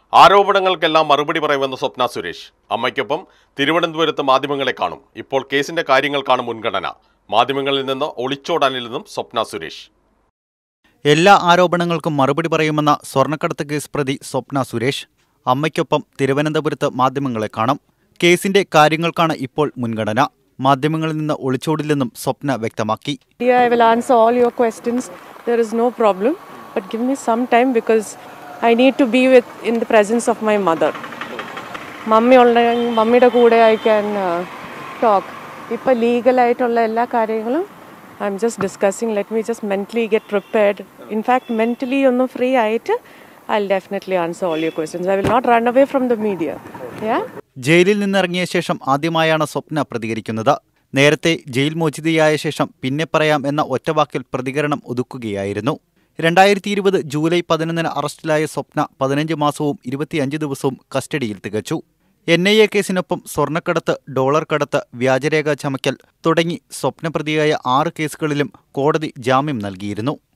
ആരോപണങ്ങൾക്കെല്ലാം മറുപടി പറയുമെന്ന് സ്വപ്ന സുരേഷ് അമ്മയ്ക്കൊപ്പം തിരുവനന്തപുരത്ത് മാധ്യമങ്ങളെ കാണും ഇപ്പോൾ കേസിന്റെ കാര്യങ്ങൾക്കാണ് മുൻഗണന മാധ്യമങ്ങളിൽ നിന്ന് ഒളിച്ചോടാനില്ലെന്നും സ്വപ്ന സുരേഷ് എല്ലാ ആരോപണങ്ങൾക്കും മറുപടി പറയുമെന്ന സ്വർണ്ണക്കടത്ത് കേസ് പ്രതി സ്വപ്ന സുരേഷ് അമ്മയ്ക്കൊപ്പം തിരുവനന്തപുരത്ത് മാധ്യമങ്ങളെ കാണും കേസിന്റെ കാര്യങ്ങൾക്കാണ് ഇപ്പോൾ മുൻഗണന മാധ്യമങ്ങളിൽ നിന്ന് ഒളിച്ചോടില്ലെന്നും സ്വപ്ന വ്യക്തമാക്കി Yeah, I will answer all your questions. There is no problem. But give me some time because I need to be with in the presence of my mother. Mummy ഉള്ള മമ്മിയുടെ കൂടെ ഐ ക്യാൻ ടോക്ക് ഇപ്പോൾ ലീഗലായിട്ടുള്ള എല്ലാ കാര്യങ്ങളും I am just discussing let me just mentally get prepared in fact mentally ഒന്ന് free ആയിട്ട് I definitely answer all your questions I will not run away from the media യാ ജയിലിൽ നിന്നിറങ്ങിയ ശേഷം ആദ്യമായാണ് സ്വപ്ന പ്രതികരിക്കുന്നത് നേരത്തെ ജയിൽ മോചിതയായ ശേഷം പിന്നെ പറയാം എന്ന ഒറ്റവാക്കിൽ പ്രതികരണം ഒതുക്കുകയായിരുന്നു രണ്ടായിരത്തി ഇരുപത് ജൂലൈ പതിനൊന്നിന് അറസ്റ്റിലായ സ്വപ്ന പതിനഞ്ച് മാസവും ഇരുപത്തിയഞ്ച് ദിവസവും കസ്റ്റഡിയിൽ തികച്ചു എൻ ഐ എ കേസിനൊപ്പം സ്വർണ്ണക്കടത്ത് ഡോളർ കടത്ത് വ്യാജരേഖ ചമയ്ക്കൽ തുടങ്ങി സ്വപ്നപ്രതിയായ ആറ് കേസുകളിലും കോടതി ജാമ്യം നൽകിയിരുന്നു